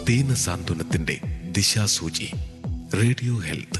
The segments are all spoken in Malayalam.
ദീന സാന്ത്വനത്തിന്റെ ദിശാസൂചി റേഡിയോ ഹെൽത്ത്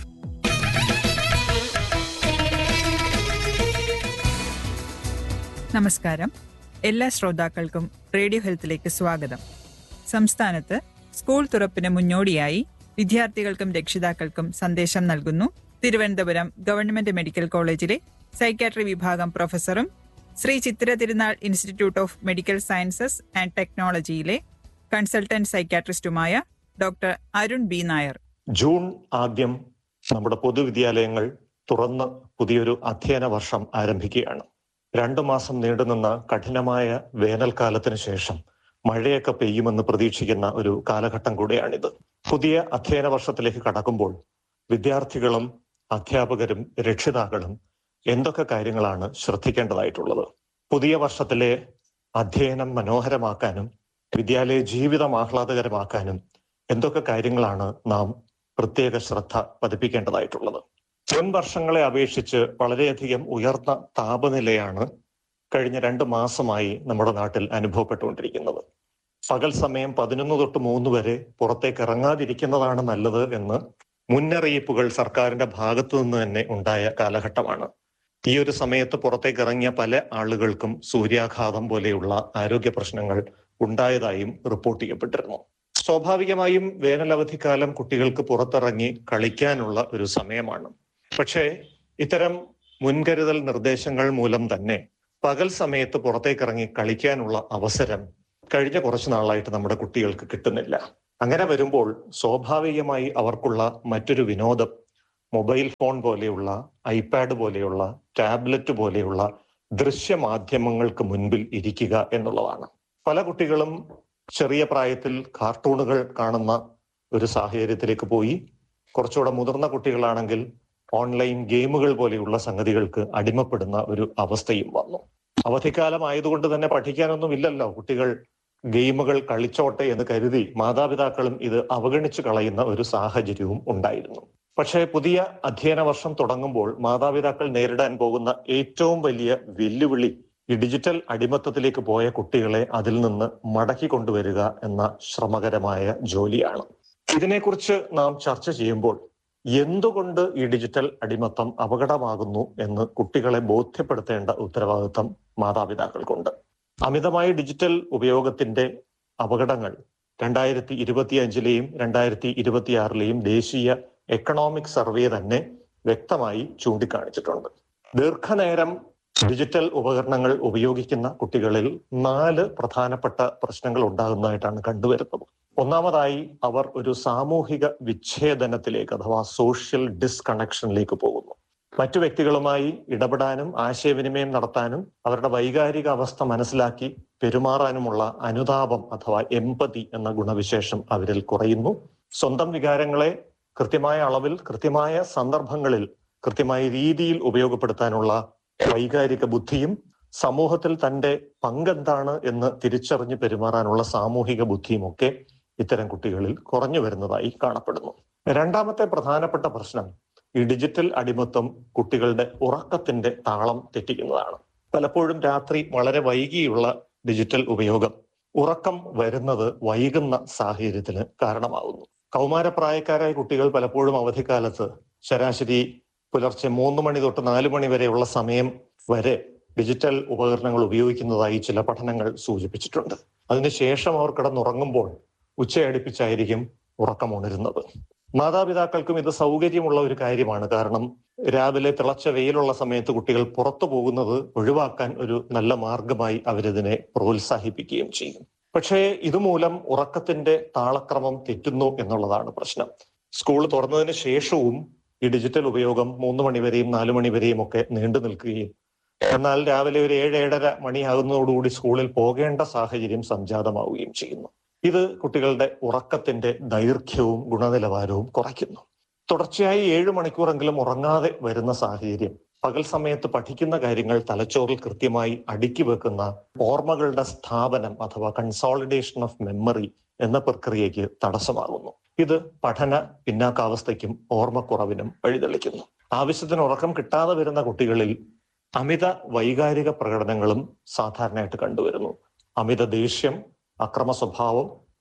നമസ്കാരം എല്ലാ ശ്രോതാക്കൾക്കും റേഡിയോ ഹെൽത്തിലേക്ക് സ്വാഗതം സംസ്ഥാനത്ത് സ്കൂൾ തുറപ്പിന് മുന്നോടിയായി വിദ്യാർത്ഥികൾക്കും രക്ഷിതാക്കൾക്കും സന്ദേശം നൽകുന്നു തിരുവനന്തപുരം ഗവൺമെന്റ് മെഡിക്കൽ കോളേജിലെ സൈക്കാട്രി വിഭാഗം പ്രൊഫസറും Sree Chithira Thirunal institute of medical sciences and ടെക്നോളജിയിലെ കൺസൾട്ടന്റ് സൈക്കാട്രിസ്റ്റുമായ doctor Arun B Nair June ആദ്യം നമ്മുടെ പൊതുവിദ്യാലയങ്ങൾ തുറന്ന് പുതിയൊരു അധ്യയന വർഷം ആരംഭിക്കുകയാണ് രണ്ടു മാസം നീണ്ടുനിന്ന കഠിനമായ വേനൽക്കാലത്തിന് ശേഷം മഴയൊക്കെ പെയ്യുമെന്ന് പ്രതീക്ഷിക്കുന്ന ഒരു കാലഘട്ടം കൂടെയാണിത് പുതിയ അധ്യയന വർഷത്തിലേക്ക് കടക്കുമ്പോൾ വിദ്യാർത്ഥികളും അധ്യാപകരും രക്ഷിതാക്കളും എന്തൊക്കെ കാര്യങ്ങളാണ് ശ്രദ്ധിക്കേണ്ടതായിട്ടുള്ളത് പുതിയ വർഷത്തിലെ അധ്യയനം മനോഹരമാക്കാനും വിദ്യാലയ ജീവിതം ആഹ്ലാദകരമാക്കാനും എന്തൊക്കെ കാര്യങ്ങളാണ് നാം പ്രത്യേക ശ്രദ്ധ പതിപ്പിക്കേണ്ടതായിട്ടുള്ളത് മുൻ വർഷങ്ങളെ അപേക്ഷിച്ച് വളരെയധികം ഉയർന്ന താപനിലയാണ് കഴിഞ്ഞ രണ്ട് മാസമായി നമ്മുടെ നാട്ടിൽ അനുഭവപ്പെട്ടുകൊണ്ടിരിക്കുന്നത് പകൽ സമയം പതിനൊന്ന് തൊട്ട് മൂന്ന് വരെ പുറത്തേക്ക് ഇറങ്ങാതിരിക്കുന്നതാണ് നല്ലത് എന്ന് മുന്നറിയിപ്പുകൾ സർക്കാരിന്റെ ഭാഗത്തു നിന്ന് തന്നെ ഉണ്ടായ കാലഘട്ടമാണ് ഈ ഒരു സമയത്ത് പുറത്തേക്ക് ഇറങ്ങിയ പല ആളുകൾക്കും സൂര്യാഘാതം പോലെയുള്ള ആരോഗ്യ പ്രശ്നങ്ങൾ ഉണ്ടായതായും റിപ്പോർട്ട് ചെയ്യപ്പെട്ടിരുന്നു സ്വാഭാവികമായും വേനലവധിക്കാലം കുട്ടികൾക്ക് പുറത്തിറങ്ങി കളിക്കാനുള്ള ഒരു സമയമാണ് പക്ഷേ ഇത്തരം മുൻകരുതൽ നിർദ്ദേശങ്ങൾ മൂലം തന്നെ പകൽ സമയത്ത് പുറത്തേക്ക് ഇറങ്ങി കളിക്കാനുള്ള അവസരം കഴിഞ്ഞ കുറച്ചു നാളായിട്ട് നമ്മുടെ കുട്ടികൾക്ക് കിട്ടുന്നില്ല അങ്ങനെ വരുമ്പോൾ സ്വാഭാവികമായി അവർക്കുള്ള മറ്റൊരു വിനോദം മൊബൈൽ ഫോൺ പോലെയുള്ള ഐപാഡ് പോലെയുള്ള ടാബ്ലറ്റ് പോലെയുള്ള ദൃശ്യമാധ്യമങ്ങൾക്ക് മുൻപിൽ ഇരിക്കുക എന്നുള്ളതാണ് പല കുട്ടികളും ചെറിയ പ്രായത്തിൽ കാർട്ടൂണുകൾ കാണുന്ന ഒരു സാഹചര്യത്തിലേക്ക് പോയി കുറച്ചുകൂടെ മുതിർന്ന കുട്ടികളാണെങ്കിൽ ഓൺലൈൻ ഗെയിമുകൾ പോലെയുള്ള സംഗതികൾക്ക് അടിമപ്പെടുന്ന ഒരു അവസ്ഥയും വന്നു അവധിക്കാലം ആയതുകൊണ്ട് തന്നെ പഠിക്കാനൊന്നും ഇല്ലല്ലോ കുട്ടികൾ ഗെയിമുകൾ കളിച്ചോട്ടെ എന്ന് കരുതി മാതാപിതാക്കളും ഇത് അവഗണിച്ചു കളയുന്ന ഒരു സാഹചര്യവും ഉണ്ടായിരുന്നു പക്ഷേ പുതിയ അധ്യയന വർഷം തുടങ്ങുമ്പോൾ മാതാപിതാക്കൾ നേരിടാൻ പോകുന്ന ഏറ്റവും വലിയ വെല്ലുവിളി ഈ ഡിജിറ്റൽ അടിമത്തത്തിലേക്ക് പോയ കുട്ടികളെ അതിൽ നിന്ന് മടക്കി കൊണ്ടുവരിക എന്ന ശ്രമകരമായ ജോലിയാണ് ഇതിനെക്കുറിച്ച് നാം ചർച്ച ചെയ്യുമ്പോൾ എന്തുകൊണ്ട് ഈ ഡിജിറ്റൽ അടിമത്തം അപകടമാകുന്നു എന്ന് കുട്ടികളെ ബോധ്യപ്പെടുത്തേണ്ട ഉത്തരവാദിത്തം മാതാപിതാക്കൾക്കുണ്ട് അമിതമായ ഡിജിറ്റൽ ഉപയോഗത്തിന്റെ അപകടങ്ങൾ രണ്ടായിരത്തി ഇരുപത്തിയഞ്ചിലെയും രണ്ടായിരത്തി ഇരുപത്തിയാറിലെയും ദേശീയ എക്കണോമിക് സർവേ തന്നെ വ്യക്തമായി ചൂണ്ടിക്കാണിച്ചിട്ടുണ്ട് ദീർഘനേരം ഡിജിറ്റൽ ഉപകരണങ്ങൾ ഉപയോഗിക്കുന്ന കുട്ടികളിൽ നാല് പ്രധാനപ്പെട്ട പ്രശ്നങ്ങൾ ഉണ്ടാകുന്നതായിട്ടാണ് കണ്ടുവരുന്നത് ഒന്നാമതായി അവർ ഒരു സാമൂഹിക വിച്ഛേദനത്തിലേക്ക് അഥവാ സോഷ്യൽ ഡിസ്കണക്ഷനിലേക്ക് പോകുന്നു മറ്റു വ്യക്തികളുമായി ഇടപെടാനും ആശയവിനിമയം നടത്താനും അവരുടെ വൈകാരിക അവസ്ഥ മനസ്സിലാക്കി പെരുമാറാനുമുള്ള അനുതാപം അഥവാ എമ്പതി എന്ന ഗുണവിശേഷം അവരിൽ കുറയുന്നു സ്വന്തം വികാരങ്ങളെ കൃത്യമായ അളവിൽ കൃത്യമായ സന്ദർഭങ്ങളിൽ കൃത്യമായ രീതിയിൽ ഉപയോഗപ്പെടുത്താനുള്ള വൈകാരിക ബുദ്ധിയും സമൂഹത്തിൽ തന്റെ പങ്കെന്താണ് എന്ന് തിരിച്ചറിഞ്ഞ് പെരുമാറാനുള്ള സാമൂഹിക ബുദ്ധിയും ഒക്കെ ഇത്തരം കുട്ടികളിൽ കുറഞ്ഞു വരുന്നതായി കാണപ്പെടുന്നു രണ്ടാമത്തെ പ്രധാനപ്പെട്ട പ്രശ്നം ഈ ഡിജിറ്റൽ അടിമത്വം കുട്ടികളുടെ ഉറക്കത്തിന്റെ താളം തെറ്റിക്കുന്നതാണ് പലപ്പോഴും രാത്രി വളരെ വൈകിയുള്ള ഡിജിറ്റൽ ഉപയോഗം ഉറക്കം വരുന്നത് വൈകുന്ന സാഹചര്യത്തിന് കാരണമാകുന്നു കൗമാരപ്രായക്കാരായ കുട്ടികൾ പലപ്പോഴും അവധിക്കാലത്ത് ശരാശരി പുലർച്ചെ മൂന്ന് മണി തൊട്ട് നാല് മണി വരെയുള്ള സമയം വരെ ഡിജിറ്റൽ ഉപകരണങ്ങൾ ഉപയോഗിക്കുന്നതായി ചില പഠനങ്ങൾ സൂചിപ്പിച്ചിട്ടുണ്ട് അതിനുശേഷം അവർ കിടന്നുറങ്ങുമ്പോൾ ഉച്ചയടുപ്പിച്ചായിരിക്കും ഉറക്കമുണരുന്നത് മാതാപിതാക്കൾക്കും ഇത് സൗകര്യമുള്ള ഒരു കാര്യമാണ് കാരണം രാവിലെ തിളച്ച വെയിലുള്ള സമയത്ത് കുട്ടികൾ പുറത്തു പോകുന്നത് ഒഴിവാക്കാൻ ഒരു നല്ല മാർഗമായി അവരിതിനെ പ്രോത്സാഹിപ്പിക്കുകയും ചെയ്യും പക്ഷേ ഇതുമൂലം ഉറക്കത്തിന്റെ താളക്രമം തെറ്റുന്നു എന്നുള്ളതാണ് പ്രശ്നം സ്കൂൾ തുറന്നതിന് ശേഷവും ഈ ഡിജിറ്റൽ ഉപയോഗം മൂന്ന് മണിവരെയും നാലു മണിവരെയും ഒക്കെ നീണ്ടു നിൽക്കുകയും എന്നാൽ രാവിലെ ഒരു ഏഴ് ഏഴര മണിയാകുന്നതോടുകൂടി സ്കൂളിൽ പോകേണ്ട സാഹചര്യം സംജാതമാവുകയും ചെയ്യുന്നു ഇത് കുട്ടികളുടെ ഉറക്കത്തിന്റെ ദൈർഘ്യവും ഗുണനിലവാരവും കുറയ്ക്കുന്നു തുടർച്ചയായി ഏഴ് മണിക്കൂറെങ്കിലും ഉറങ്ങാതെ വരുന്ന സാഹചര്യം പകൽ സമയത്ത് പഠിക്കുന്ന കാര്യങ്ങൾ തലച്ചോറിൽ കൃത്യമായി അടുക്കി വെക്കുന്ന ഓർമ്മകളുടെ സ്ഥാപനം അഥവാ കൺസോളിഡേഷൻ ഓഫ് മെമ്മറി എന്ന പ്രക്രിയയ്ക്ക് തടസ്സമാകുന്നു ഇത് പഠന പിന്നാക്കാവസ്ഥയ്ക്കും ഓർമ്മക്കുറവിനും വഴിതെളിക്കുന്നു ആവശ്യത്തിന് ഉറക്കം കിട്ടാതെ വരുന്ന കുട്ടികളിൽ അമിത വൈകാരിക പ്രകടനങ്ങളും സാധാരണയായിട്ട് കണ്ടുവരുന്നു അമിത ദേഷ്യം അക്രമ സ്വഭാവം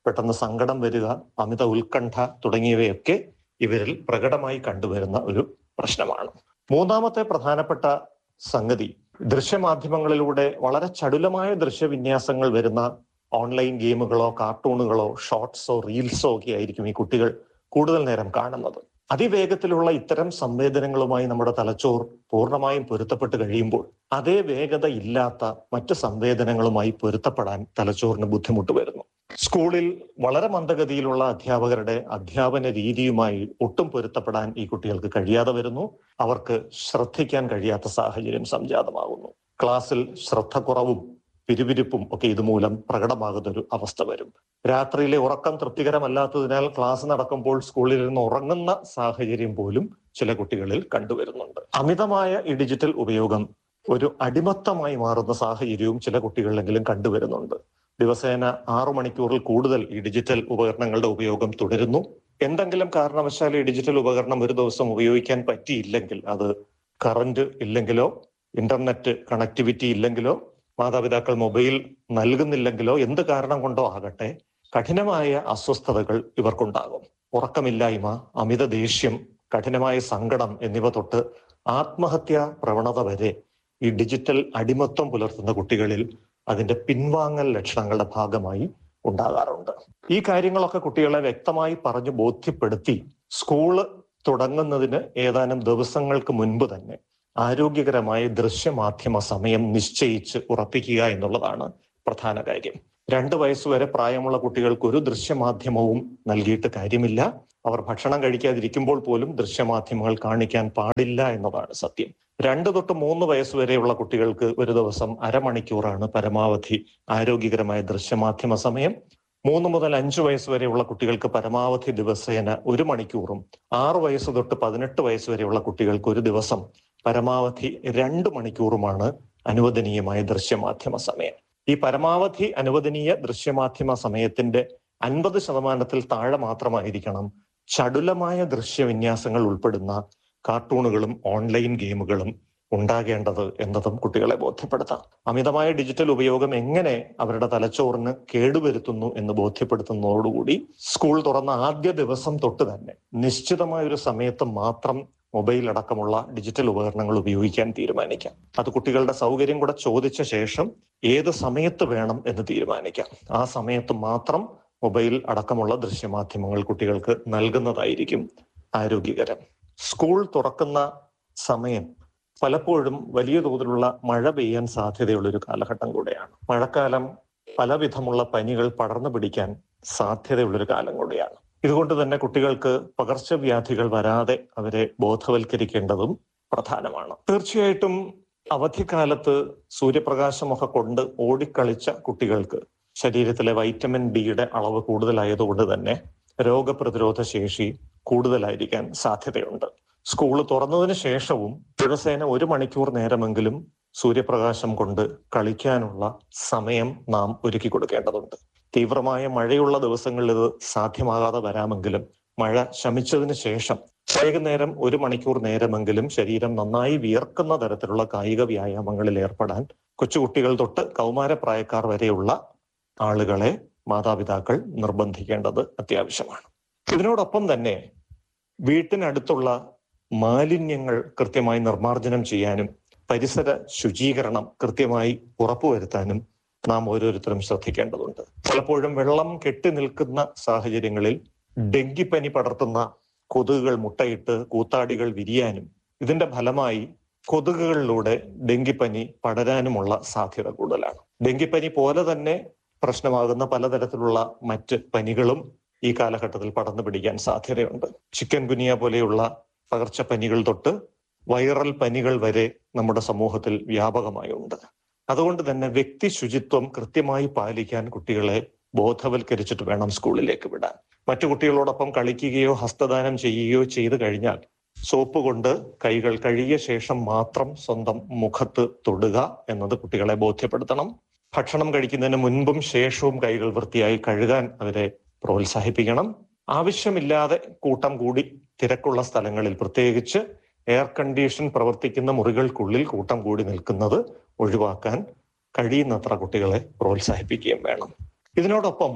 പെട്ടെന്ന് സങ്കടം വരിക അമിത ഉത്കണ്ഠ തുടങ്ങിയവയൊക്കെ ഇവരിൽ പ്രകടമായി കണ്ടുവരുന്ന ഒരു പ്രശ്നമാണ് മൂന്നാമത്തെ പ്രധാനപ്പെട്ട സംഗതി ദൃശ്യമാധ്യമങ്ങളിലൂടെ വളരെ ചടുലമായ ദൃശ്യവിന്യാസങ്ങൾ വരുന്ന ഓൺലൈൻ ഗെയിമുകളോ കാർട്ടൂണുകളോ ഷോർട്സോ റീൽസോ ഒക്കെ ആയിരിക്കും ഈ കുട്ടികൾ കൂടുതൽ നേരം കാണുന്നത് അതിവേഗത്തിലുള്ള ഇത്തരം സംവേദനങ്ങളുമായി നമ്മുടെ തലച്ചോർ പൂർണ്ണമായും പൊരുത്തപ്പെട്ട് കഴിയുമ്പോൾ അതേ വേഗത ഇല്ലാത്ത മറ്റ് സംവേദനങ്ങളുമായി പൊരുത്തപ്പെടാൻ തലച്ചോറിന് ബുദ്ധിമുട്ട് വരുന്നു സ്കൂളിൽ വളരെ മന്ദഗതിയിലുള്ള അധ്യാപകരുടെ അധ്യാപന രീതിയുമായി ഒട്ടും പൊരുത്തപ്പെടാൻ ഈ കുട്ടികൾക്ക് കഴിയാതെ വരുന്നു അവർക്ക് ശ്രദ്ധിക്കാൻ കഴിയാത്ത സാഹചര്യം സംജാതമാകുന്നു ക്ലാസ്സിൽ ശ്രദ്ധക്കുറവും പിരിപിരിപ്പും ഒക്കെ ഇതുമൂലം പ്രകടമാകുന്ന ഒരു അവസ്ഥ വരും രാത്രിയിലെ ഉറക്കം തൃപ്തികരമല്ലാത്തതിനാൽ ക്ലാസ് നടക്കുമ്പോൾ സ്കൂളിൽ നിന്ന് ഉറങ്ങുന്ന സാഹചര്യം പോലും ചില കുട്ടികളിൽ കണ്ടുവരുന്നുണ്ട് അമിതമായ ഈ ഡിജിറ്റൽ ഉപയോഗം ഒരു അടിമത്തമായി മാറുന്ന സാഹചര്യവും ചില കുട്ടികളിലെങ്കിലും കണ്ടുവരുന്നുണ്ട് ദിവസേന ആറു മണിക്കൂറിൽ കൂടുതൽ ഈ ഡിജിറ്റൽ ഉപകരണങ്ങളുടെ ഉപയോഗം തുടരുന്നു എന്തെങ്കിലും കാരണവശാൽ ഈ ഡിജിറ്റൽ ഉപകരണം ഒരു ദിവസം ഉപയോഗിക്കാൻ പറ്റിയില്ലെങ്കിൽ അത് കറന്റ് ഇല്ലെങ്കിലോ ഇന്റർനെറ്റ് കണക്ടിവിറ്റി ഇല്ലെങ്കിലോ മാതാപിതാക്കൾ മൊബൈൽ നൽകുന്നില്ലെങ്കിലോ എന്ത് കാരണം കൊണ്ടോ ആകട്ടെ കഠിനമായ അസ്വസ്ഥതകൾ ഇവർക്കുണ്ടാകും ഉറക്കമില്ലായ്മ അമിത ദേഷ്യം കഠിനമായ സങ്കടം എന്നിവ തൊട്ട് ആത്മഹത്യാ പ്രവണത വരെ ഈ ഡിജിറ്റൽ അടിമത്വം പുലർത്തുന്ന കുട്ടികളിൽ അതിന്റെ പിൻവാങ്ങൽ ലക്ഷണങ്ങളുടെ ഭാഗമായി ഉണ്ടാകാറുണ്ട് ഈ കാര്യങ്ങളൊക്കെ കുട്ടികളെ വ്യക്തമായി പറഞ്ഞു ബോധ്യപ്പെടുത്തി സ്കൂള് തുടങ്ങുന്നതിന് ഏതാനും ദിവസങ്ങൾക്ക് മുൻപ് തന്നെ ആരോഗ്യകരമായ ദൃശ്യമാധ്യമ സമയം നിശ്ചയിച്ച് ഉറപ്പിക്കുക എന്നുള്ളതാണ് പ്രധാന കാര്യം രണ്ട് വയസ്സുവരെ പ്രായമുള്ള കുട്ടികൾക്ക് ഒരു ദൃശ്യമാധ്യമവും നൽകിയിട്ട് കാര്യമില്ല അവർ ഭക്ഷണം കഴിക്കാതിരിക്കുമ്പോൾ പോലും ദൃശ്യമാധ്യമങ്ങൾ കാണിക്കാൻ പാടില്ല എന്നതാണ് സത്യം രണ്ട് തൊട്ട് മൂന്ന് വയസ്സ് വരെയുള്ള കുട്ടികൾക്ക് ഒരു ദിവസം അരമണിക്കൂറാണ് പരമാവധി ആരോഗ്യകരമായ ദൃശ്യമാധ്യമ സമയം മൂന്ന് മുതൽ അഞ്ച് വയസ്സ് വരെയുള്ള കുട്ടികൾക്ക് പരമാവധി ദിവസേന ഒരു മണിക്കൂറും ആറ് വയസ്സ് തൊട്ട് പതിനെട്ട് വയസ്സ് വരെയുള്ള കുട്ടികൾക്ക് ഒരു ദിവസം പരമാവധി രണ്ട് മണിക്കൂറുമാണ് അനുവദനീയമായ ദൃശ്യമാധ്യമ സമയം ഈ പരമാവധി അനുവദനീയ ദൃശ്യമാധ്യമ സമയത്തിന്റെ അൻപത് ശതമാനത്തിൽ താഴെ മാത്രമായിരിക്കണം ചടുലമായ ദൃശ്യവിന്യാസങ്ങൾ ഉൾപ്പെടുന്ന കാർട്ടൂണുകളും ഓൺലൈൻ ഗെയിമുകളും ഉണ്ടാകേണ്ടത് എന്നതും കുട്ടികളെ ബോധ്യപ്പെടുത്താം അമിതമായ ഡിജിറ്റൽ ഉപയോഗം എങ്ങനെ അവരുടെ തലച്ചോറിന് കേടുവരുത്തുന്നു എന്ന് ബോധ്യപ്പെടുത്തുന്നതോടുകൂടി സ്കൂൾ തുറന്ന ആദ്യ ദിവസം തൊട്ട് തന്നെ നിശ്ചിതമായ ഒരു സമയത്ത് മാത്രം മൊബൈൽ അടക്കമുള്ള ഡിജിറ്റൽ ഉപകരണങ്ങൾ ഉപയോഗിക്കാൻ തീരുമാനിക്കാം അത് കുട്ടികളുടെ സൗകര്യം കൂടെ ചോദിച്ച ശേഷം ഏത് സമയത്ത് വേണം എന്ന് തീരുമാനിക്കാം ആ സമയത്ത് മാത്രം മൊബൈൽ അടക്കമുള്ള ദൃശ്യമാധ്യമങ്ങൾ കുട്ടികൾക്ക് നൽകുന്നതായിരിക്കും ആരോഗ്യകരം സ്കൂൾ തുറക്കുന്ന സമയം പലപ്പോഴും വലിയ തോതിലുള്ള മഴ പെയ്യാൻ സാധ്യതയുള്ള ഒരു കാലഘട്ടം കൂടെയാണ് മഴക്കാലം പലവിധമുള്ള പനികൾ പടർന്നു പിടിക്കാൻ സാധ്യതയുള്ളൊരു കാലം കൂടിയാണ് ഇതുകൊണ്ട് തന്നെ കുട്ടികൾക്ക് പകർച്ചവ്യാധികൾ വരാതെ അവരെ ബോധവൽക്കരിക്കേണ്ടതും പ്രധാനമാണ് തീർച്ചയായിട്ടും അവധിക്കാലത്ത് സൂര്യപ്രകാശമൊക്കെ കൊണ്ട് ഓടിക്കളിച്ച കുട്ടികൾക്ക് ശരീരത്തിലെ വൈറ്റമിൻ ഡിയുടെ അളവ് കൂടുതലായതുകൊണ്ട് തന്നെ രോഗപ്രതിരോധ ശേഷി കൂടുതലായിരിക്കാൻ സാധ്യതയുണ്ട് സ്കൂൾ തുറന്നതിന് ശേഷവും ദിവസേന ഒരു മണിക്കൂർ നേരമെങ്കിലും സൂര്യപ്രകാശം കൊണ്ട് കളിക്കാനുള്ള സമയം നാം ഒരുക്കി കൊടുക്കേണ്ടതുണ്ട് തീവ്രമായ മഴയുള്ള ദിവസങ്ങളിൽ ഇത് സാധ്യമാകാതെ വരാമെങ്കിലും മഴ ശമിച്ചതിന് ശേഷം വൈകുന്നേരം ഒരു മണിക്കൂർ നേരമെങ്കിലും ശരീരം നന്നായി വിയർക്കുന്ന തരത്തിലുള്ള കായിക വ്യായാമങ്ങളിൽ ഏർപ്പെടാൻ കൊച്ചുകുട്ടികൾ തൊട്ട് കൗമാരപ്രായക്കാർ വരെയുള്ള ആളുകളെ മാതാപിതാക്കൾ നിർബന്ധിക്കേണ്ടത് അത്യാവശ്യമാണ് ഇതിനോടൊപ്പം തന്നെ വീട്ടിനടുത്തുള്ള മാലിന്യങ്ങൾ കൃത്യമായി നിർമ്മാർജ്ജനം ചെയ്യാനും പരിസര ശുചീകരണം കൃത്യമായി ഉറപ്പുവരുത്താനും നാം ഓരോരുത്തരും ശ്രദ്ധിക്കേണ്ടതുണ്ട് പലപ്പോഴും വെള്ളം കെട്ടി നിൽക്കുന്ന സാഹചര്യങ്ങളിൽ ഡെങ്കിപ്പനി പടർത്തുന്ന കൊതുകുകൾ മുട്ടയിട്ട് കൂത്താടികൾ വിരിയാനും ഇതിന്റെ ഫലമായി കൊതുകുകളിലൂടെ ഡെങ്കിപ്പനി പടരാനുമുള്ള സാധ്യത കൂടുതലാണ് ഡെങ്കിപ്പനി പോലെ തന്നെ പ്രശ്നമാകുന്ന പലതരത്തിലുള്ള മറ്റ് പനികളും ഈ കാലഘട്ടത്തിൽ പടർന്നു പിടിക്കാൻ സാധ്യതയുണ്ട് ചിക്കൻ ഗുനിയ പോലെയുള്ള പകർച്ചപ്പനികൾ തൊട്ട് വൈറൽ പനികൾ വരെ നമ്മുടെ സമൂഹത്തിൽ വ്യാപകമായി ഉണ്ട് അതുകൊണ്ട് തന്നെ വ്യക്തി ശുചിത്വം കൃത്യമായി പാലിക്കാൻ കുട്ടികളെ ബോധവൽക്കരിച്ചിട്ട് വേണം സ്കൂളിലേക്ക് വിടാൻ മറ്റു കുട്ടികളോടൊപ്പം കളിക്കുകയോ ഹസ്തദാനം ചെയ്യുകയോ ചെയ്തു കഴിഞ്ഞാൽ സോപ്പ് കൊണ്ട് കൈകൾ കഴുകിയ ശേഷം മാത്രം സ്വന്തം മുഖത്ത് തൊടുക എന്നത് കുട്ടികളെ ബോധ്യപ്പെടുത്തണം ഭക്ഷണം കഴിക്കുന്നതിന് മുൻപും ശേഷവും കൈകൾ വൃത്തിയായി കഴുകാൻ അവരെ പ്രോത്സാഹിപ്പിക്കണം ആവശ്യമില്ലാതെ കൂട്ടം കൂടി തിരക്കുള്ള സ്ഥലങ്ങളിൽ പ്രത്യേകിച്ച് എയർ കണ്ടീഷൻ പ്രവർത്തിക്കുന്ന മുറികൾക്കുള്ളിൽ കൂട്ടം കൂടി നിൽക്കുന്നത് ഒഴിവാക്കാൻ കഴിയുന്നത്ര കുട്ടികളെ പ്രോത്സാഹിപ്പിക്കുകയും വേണം ഇതിനോടൊപ്പം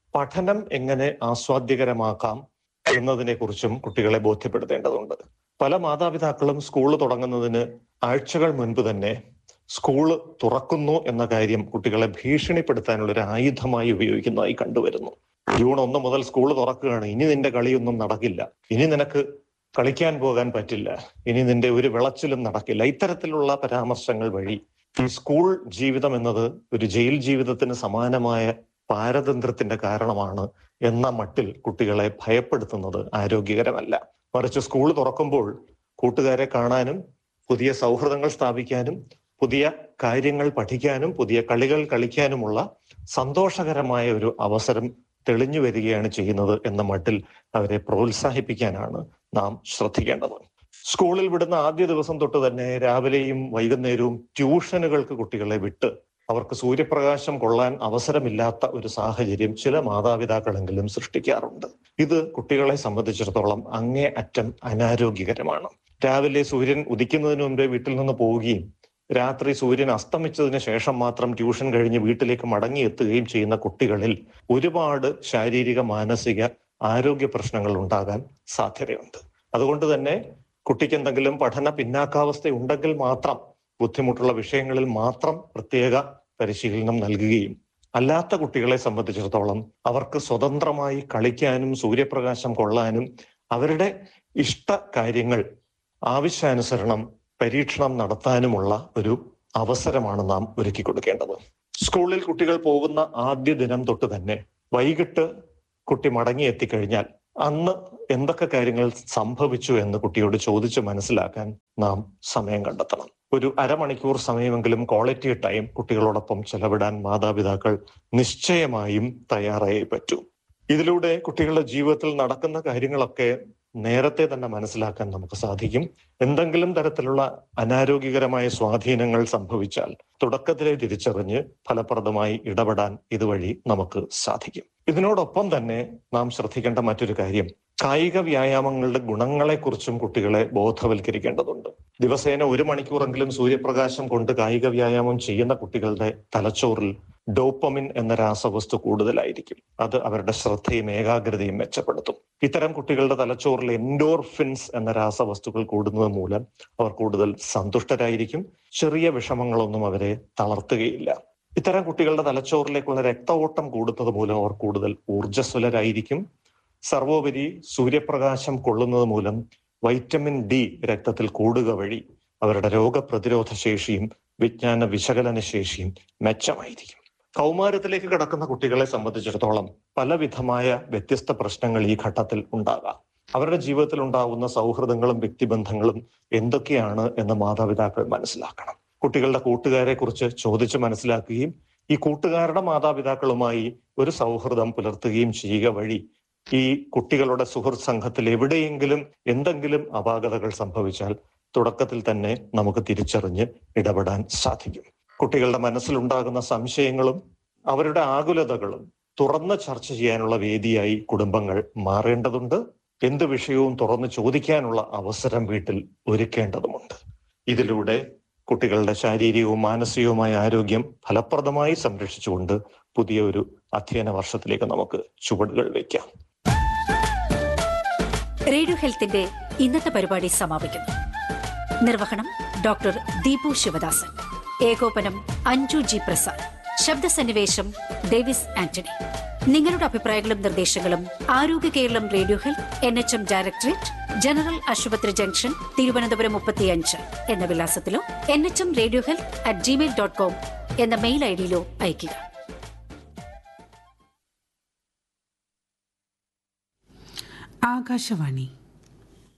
പഠനം എങ്ങനെ ആസ്വാദ്യകരമാക്കാം എന്നതിനെ കുറിച്ചും കുട്ടികളെ ബോധ്യപ്പെടുത്തേണ്ടതുണ്ട് പല മാതാപിതാക്കളും സ്കൂൾ തുടങ്ങുന്നതിന് ആഴ്ചകൾ മുൻപ് തന്നെ സ്കൂള് തുറക്കുന്നു എന്ന കാര്യം കുട്ടികളെ ഭീഷണിപ്പെടുത്താനുള്ള ഒരു ആയുധമായി ഉപയോഗിക്കുന്നതായി കണ്ടുവരുന്നു ജൂൺ ഒന്ന് മുതൽ സ്കൂൾ തുറക്കുകയാണ് ഇനി നിന്റെ കളിയൊന്നും നടക്കില്ല ഇനി നിനക്ക് കളിക്കാൻ പോകാൻ പറ്റില്ല ഇനി നിന്റെ ഒരു വിളച്ചിലും നടക്കില്ല ഇത്തരത്തിലുള്ള പരാമർശങ്ങൾ വഴി ഈ സ്കൂൾ ജീവിതം എന്നത് ഒരു ജയിൽ ജീവിതത്തിന് സമാനമായ പാരതന്ത്ര്യത്തിന്റെ കാരണമാണ് എന്ന മട്ടിൽ കുട്ടികളെ ഭയപ്പെടുത്തുന്നത് ആരോഗ്യകരമല്ല മറിച്ച് സ്കൂൾ തുറക്കുമ്പോൾ കൂട്ടുകാരെ കാണാനും പുതിയ സൗഹൃദങ്ങൾ സ്ഥാപിക്കാനും പുതിയ കാര്യങ്ങൾ പഠിക്കാനും പുതിയ കളികൾ കളിക്കാനുമുള്ള സന്തോഷകരമായ ഒരു അവസരം തെളിഞ്ഞു വരികയാണ് ചെയ്യുന്നത് എന്ന മട്ടിൽ അവരെ പ്രോത്സാഹിപ്പിക്കാനാണ് നാം ശ്രദ്ധിക്കേണ്ടത് സ്കൂളിൽ വിടുന്ന ആദ്യ ദിവസം തൊട്ട് തന്നെ രാവിലെയും വൈകുന്നേരവും ട്യൂഷനുകൾക്ക് കുട്ടികളെ വിട്ട് അവർക്ക് സൂര്യപ്രകാശം കൊള്ളാൻ അവസരമില്ലാത്ത ഒരു സാഹചര്യം ചില മാതാപിതാക്കളെങ്കിലും സൃഷ്ടിക്കാറുണ്ട് ഇത് കുട്ടികളെ സംബന്ധിച്ചിടത്തോളം അങ്ങേ അറ്റം അനാരോഗ്യകരമാണ് രാവിലെ സൂര്യൻ ഉദിക്കുന്നതിന് മുമ്പേ വീട്ടിൽ നിന്ന് പോവുകയും രാത്രി സൂര്യൻ അസ്തമിച്ചതിന് ശേഷം മാത്രം ട്യൂഷൻ കഴിഞ്ഞ് വീട്ടിലേക്ക് മടങ്ങിയെത്തുകയും ചെയ്യുന്ന കുട്ടികളിൽ ഒരുപാട് ശാരീരിക മാനസിക ആരോഗ്യ പ്രശ്നങ്ങൾ ഉണ്ടാകാൻ സാധ്യതയുണ്ട് അതുകൊണ്ട് തന്നെ കുട്ടിക്ക് എന്തെങ്കിലും പഠന പിന്നാക്കാവസ്ഥ ഉണ്ടെങ്കിൽ മാത്രം ബുദ്ധിമുട്ടുള്ള വിഷയങ്ങളിൽ മാത്രം പ്രത്യേക പരിശീലനം നൽകുകയും അല്ലാത്ത കുട്ടികളെ സംബന്ധിച്ചിടത്തോളം അവർക്ക് സ്വതന്ത്രമായി കളിക്കാനും സൂര്യപ്രകാശം കൊള്ളാനും അവരുടെ ഇഷ്ട കാര്യങ്ങൾ ആവശ്യാനുസരണം പരീക്ഷണം നടത്താനുമുള്ള ഒരു അവസരമാണ് നാം ഒരുക്കി കൊടുക്കേണ്ടത് സ്കൂളിൽ കുട്ടികൾ പോകുന്ന ആദ്യ ദിനം തൊട്ട് തന്നെ വൈകിട്ട് കുട്ടി മടങ്ങി എത്തിക്കഴിഞ്ഞാൽ അന്ന് എന്തൊക്കെ കാര്യങ്ങൾ സംഭവിച്ചു എന്ന് കുട്ടിയോട് ചോദിച്ച് മനസ്സിലാക്കാൻ നാം സമയം കണ്ടെത്തണം ഒരു അരമണിക്കൂർ സമയമെങ്കിലും ക്വാളിറ്റി ടൈം കുട്ടികളോടൊപ്പം ചെലവിടാൻ മാതാപിതാക്കൾ നിശ്ചയമായും തയ്യാറായേ പറ്റൂ ഇതിലൂടെ കുട്ടികളുടെ ജീവിതത്തിൽ നടക്കുന്ന കാര്യങ്ങളൊക്കെ നേരത്തെ തന്നെ മനസ്സിലാക്കാൻ നമുക്ക് സാധിക്കും എന്തെങ്കിലും തരത്തിലുള്ള അനാരോഗ്യകരമായ സ്വാധീനങ്ങൾ സംഭവിച്ചാൽ തുടക്കത്തിലെ തിരിച്ചറിഞ്ഞ് ഫലപ്രദമായി ഇടപെടാൻ ഇതുവഴി നമുക്ക് സാധിക്കും ഇതിനോടൊപ്പം തന്നെ നാം ശ്രദ്ധിക്കേണ്ട മറ്റൊരു കാര്യം കായിക വ്യായാമങ്ങളുടെ ഗുണങ്ങളെക്കുറിച്ചും കുട്ടികളെ ബോധവൽക്കരിക്കേണ്ടതുണ്ട് ദിവസേന ഒരു മണിക്കൂറെങ്കിലും സൂര്യപ്രകാശം കൊണ്ട് കായിക വ്യായാമം ചെയ്യുന്ന കുട്ടികളുടെ തലച്ചോറിൽ ഡോപ്പമിൻ എന്ന രാസവസ്തു കൂടുതലായിരിക്കും അത് അവരുടെ ശ്രദ്ധയും ഏകാഗ്രതയും മെച്ചപ്പെടുത്തും ഇത്തരം കുട്ടികളുടെ തലച്ചോറിൽ എൻഡോർഫിൻസ് എന്ന രാസവസ്തുക്കൾ കൂടുന്നത് മൂലം അവർ കൂടുതൽ സന്തുഷ്ടരായിരിക്കും ചെറിയ വിഷമങ്ങളൊന്നും അവരെ തളർത്തുകയില്ല ഇത്തരം കുട്ടികളുടെ തലച്ചോറിലേക്കുള്ള രക്തഓട്ടം കൂടുന്നത് മൂലം അവർ കൂടുതൽ ഊർജ്ജസ്വലരായിരിക്കും സർവോപരി സൂര്യപ്രകാശം കൊള്ളുന്നത് മൂലം വൈറ്റമിൻ ഡി രക്തത്തിൽ കൂടുക വഴി അവരുടെ രോഗപ്രതിരോധ ശേഷിയും വിജ്ഞാന വിശകലന ശേഷിയും മെച്ചമായിരിക്കും കൗമാരത്തിലേക്ക് കടക്കുന്ന കുട്ടികളെ സംബന്ധിച്ചിടത്തോളം പലവിധമായ വ്യത്യസ്ത പ്രശ്നങ്ങൾ ഈ ഘട്ടത്തിൽ ഉണ്ടാകാം അവരുടെ ജീവിതത്തിൽ ഉണ്ടാകുന്ന സൗഹൃദങ്ങളും വ്യക്തിബന്ധങ്ങളും എന്തൊക്കെയാണ് എന്ന് മാതാപിതാക്കൾ മനസ്സിലാക്കണം കുട്ടികളുടെ കൂട്ടുകാരെ കുറിച്ച് ചോദിച്ച് മനസ്സിലാക്കുകയും ഈ കൂട്ടുകാരുടെ മാതാപിതാക്കളുമായി ഒരു സൗഹൃദം പുലർത്തുകയും ചെയ്യുക വഴി ഈ കുട്ടികളുടെ സുഹൃത്ത് സംഘത്തിൽ എവിടെയെങ്കിലും എന്തെങ്കിലും അപാകതകൾ സംഭവിച്ചാൽ തുടക്കത്തിൽ തന്നെ നമുക്ക് തിരിച്ചറിഞ്ഞ് ഇടപെടാൻ സാധിക്കും കുട്ടികളുടെ മനസ്സിലുണ്ടാകുന്ന സംശയങ്ങളും അവരുടെ ആകുലതകളും തുറന്ന് ചർച്ച ചെയ്യാനുള്ള വേദിയായി കുടുംബങ്ങൾ മാറേണ്ടതുണ്ട് എന്ത് വിഷയവും തുറന്ന് ചോദിക്കാനുള്ള അവസരം വീട്ടിൽ ഒരുക്കേണ്ടതുമുണ്ട് ഇതിലൂടെ കുട്ടികളുടെ ശാരീരികവും മാനസികവുമായ ആരോഗ്യം ഫലപ്രദമായി സംരക്ഷിച്ചുകൊണ്ട് പുതിയ ഒരു അധ്യയന വർഷത്തിലേക്ക് നമുക്ക് ചുവടുകൾ വയ്ക്കാം റേഡിയോ ഹെൽത്തിന്റെ ഇന്നത്തെ പരിപാടി സമാപിക്കുന്നു നിർവഹണം ഡോക്ടർ ദീപു ശിവദാസൻ ഏകോപനം അഞ്ജു ജി പ്രസാദ് ശബ്ദസന്നിവേശം ഡേവിസ് ആന്റണി നിങ്ങളുടെ അഭിപ്രായങ്ങളും നിർദ്ദേശങ്ങളും ആരോഗ്യ Keralam radio health N H M directorate general ആശുപത്രി ജംഗ്ഷൻ തിരുവനന്തപുരം മുപ്പത്തിയഞ്ച് എന്ന വിലാസത്തിലോ N H M radio health at Gmail dot com എന്ന മെയിൽ ഐ ഡിയിലോ അയയ്ക്കുക ആകാശവാണി